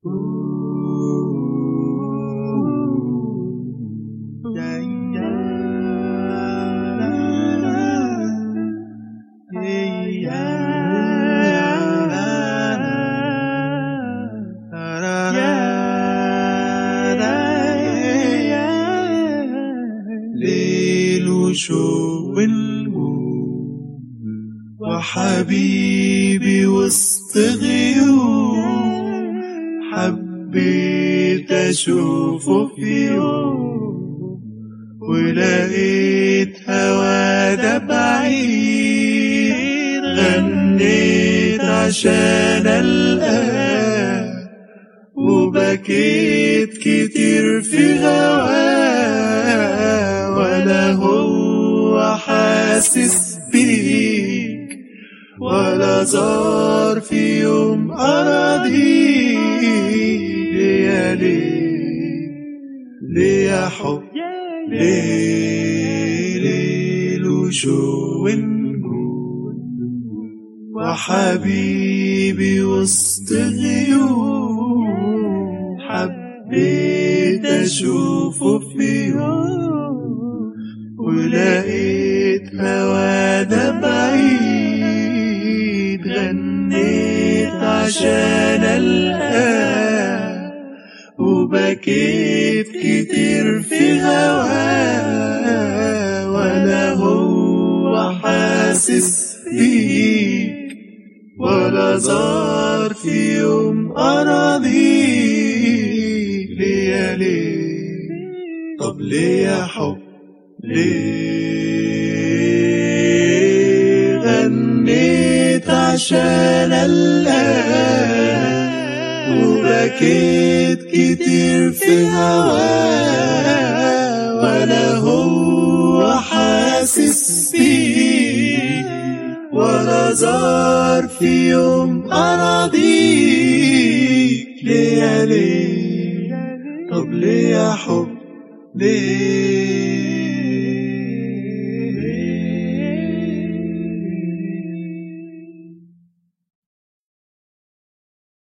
ليل وشوق ونجوم وحبيبي وسط غيوم حبيت أشوفه في يوم ولقيت هوا ده بعيد غنيت عشان ألقاه وبكيت كتير في هواه ولا هو حاسس بيك ولا زار في يوم أراضيك ليه ليه ليه يا حب ليه ليل وشو ونجوم وحبيبي وسط غيوم حبيت أشوفه في يوم ولقيت هوا ده بعيد غنيت عشان ألقاه وبكيت كتير في هواه ولا هو حاسس بيك ولا زار في يوم أراضيك ليه ليه طب ليه يا حب ليه غنيت عشان ألقاه وبكيت كتير في هواه ولا هو حاسس بيك ولا زار في يوم أراضيك ليه يا ليه طب ليه يا حب ليه